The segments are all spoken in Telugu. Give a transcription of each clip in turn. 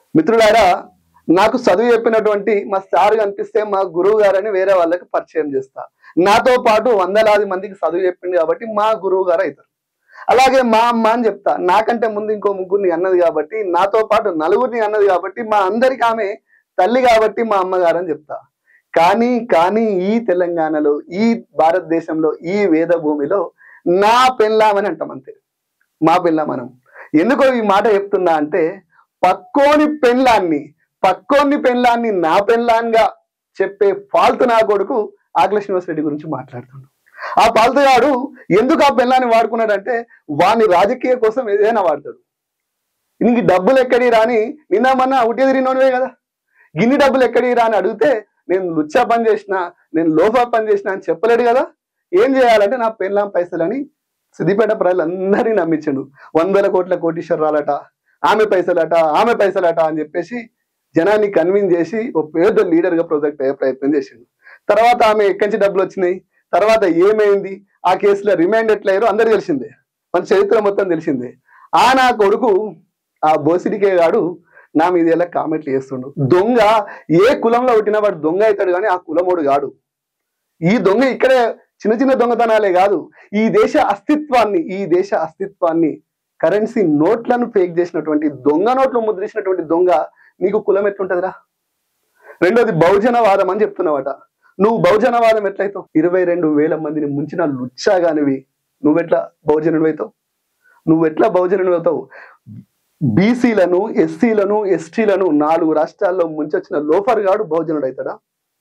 మిత్రులారా నాకు చదువు చెప్పినటువంటి మా సార్ కనిపిస్తే మా గురువు గారని వేరే వాళ్ళకి పరిచయం చేస్తా నాతో పాటు వందలాది మందికి చదువు చెప్పింది కాబట్టి మా గురువు గారు అవుతారు అలాగే మా అమ్మ అని చెప్తా నాకంటే ముందు ఇంకో ముగ్గురిని అన్నది కాబట్టి నాతో పాటు నలుగురిని అన్నది కాబట్టి మా అందరికి ఆమె తల్లి కాబట్టి మా అమ్మగారు అని చెప్తా కానీ కానీ ఈ తెలంగాణలో ఈ భారతదేశంలో ఈ వేద భూమిలో నా పెళ్ళామని అంటాం అంతే మా పెళ్ళామనం ఎందుకో ఈ మాట చెప్తున్నా అంటే పక్కోని పెళ్ళాన్ని పక్కోని పెళ్ళాన్ని నా పెళ్ళాన్గా చెప్పే ఫాల్తు నా కొడుకు ఆకుల శ్రీనివాసరెడ్డి గురించి మాట్లాడుతున్నాడు ఆ పాల్తగాడు ఎందుకు ఆ పెళ్ళాన్ని వాడుకున్నాడంటే వాని రాజకీయ కోసం ఏదైనా వాడతాడు ఇంక డబ్బులు ఎక్కడి రాని నిన్న మొన్న ఉట్టి తిరిగినోనివే కదా గిన్ని డబ్బులు ఎక్కడి రాని అడిగితే నేను లుచ్చా పని చేసిన నేను లోఫా పని చేసిన అని చెప్పలేడు కదా ఏం చేయాలంటే నా పెళ్ళాం పైసలని సిద్దిపేట ప్రజలందరినీ నమ్మించండు వందల కోట్ల కోటీశ్వరాలట ఆమె పైసలట ఆమె పైసలట అని చెప్పేసి జనాన్ని కన్విన్స్ చేసి ఒక పెద్ద లీడర్ గా ప్రొజెక్ట్ అయ్యే ప్రయత్నం చేసిండు తర్వాత ఆమె ఎక్కడి నుంచి డబ్బులు వచ్చినాయి తర్వాత ఏమైంది ఆ కేసులో రిమాండ్ ఎట్లయ్యారో అందరు తెలిసిందే మన చరిత్ర మొత్తం తెలిసిందే ఆ నా కొడుకు ఆ బోసిడికే గాడు నా మీద ఇలా కామెంట్లు చేస్తుండు దొంగ ఏ కులంలో పుట్టినా వాడు దొంగ అవుతాడు కానీ ఆ కులమోడు కాడు ఈ దొంగ ఇక్కడే చిన్న చిన్న దొంగతనాలే కాదు ఈ దేశ అస్తిత్వాన్ని ఈ దేశ అస్తిత్వాన్ని కరెన్సీ నోట్లను ఫేక్ చేసినటువంటి దొంగ నోట్లు ముద్రించినటువంటి దొంగ నీకు కులం ఎట్లుంటదిరా రెండోది బహుజనవాదం అని చెప్తున్నావట నువ్వు బహుజనవాదం ఎట్లయితావు ఇరవై రెండు వేల మందిని ముంచిన లుచ్చాగానివి నువ్వెట్లా బహుజనుడు అవుతావు నువ్వెట్లా బహుజనుడు అవుతావు బీసీలను ఎస్సీలను ఎస్టీలను నాలుగు రాష్ట్రాల్లో ముంచొచ్చిన లోఫర్ గాడు బహుజనుడు అవుతాడా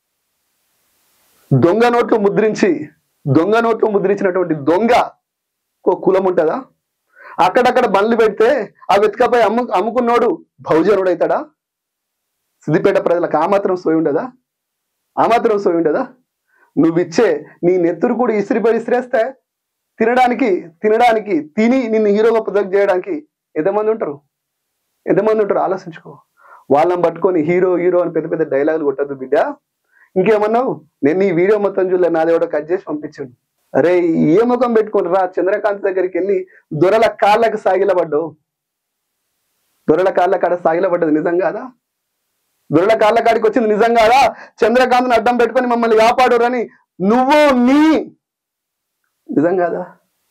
దొంగ నోట్లు ముద్రించి దొంగ నోట్లు ముద్రించినటువంటి దొంగ ఒక కులం ఉంటుందా అక్కడక్కడ బండ్లు పెడితే ఆ వెతకపై అమ్ము అమ్ముకున్నోడు బహుజనుడు అవుతాడా సిద్దిపేట ప్రజలకు ఆ మాత్రం సోయి ఉండదా ఆ మాత్రం సోయి ఉండదా నువ్విచ్చే నీ నెత్తురు కూడా ఇసిరిపడి ఇసిరేస్తే తినడానికి తినడానికి తిని నిన్ను హీరోగా ప్రొజెక్ట్ చేయడానికి ఎంతమంది ఉంటారు ఎంతమంది ఉంటారు ఆలోచించుకో వాళ్ళని పట్టుకొని హీరో హీరో అని పెద్ద పెద్ద డైలాగులు కొట్టద్దు బిడ్డ ఇంకేమన్నావు నేను ఈ వీడియో మొత్తం చూడలే నాది కూడా కట్ చేసి పంపించాడు అరే ఏ ముఖం పెట్టుకుని రా చంద్రకాంత్ దగ్గరికి వెళ్ళి దొరల కాళ్ళకి సాగిలపడ్డావు దొరల కాళ్ళ కాడ సాగిలపడ్డది నిజం కాదా దొరల కాళ్ళ కాడికి వచ్చింది నిజం కాదా చంద్రకాంత్ని అడ్డం పెట్టుకొని మమ్మల్ని కాపాడురని నువ్వు నీ నిజం కాదా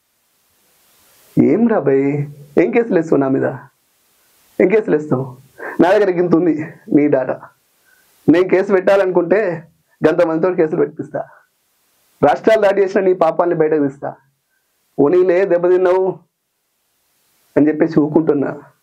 ఏం రా భయ్ ఏం కేసులు వేస్తావు నా మీద ఏం కేసులు వేస్తావు నా దగ్గర ఇంత ఉంది నీ డాటా నేను కేసు పెట్టాలనుకుంటే గంత మందితో కేసులు పెట్టిస్తా రాష్ట్రాలు దాటి చేసిన నీ పాపాన్ని బయటకు తీస్తా ఓనీలే దెబ్బతిన్నావు అని చెప్పేసి ఊకుంటున్నా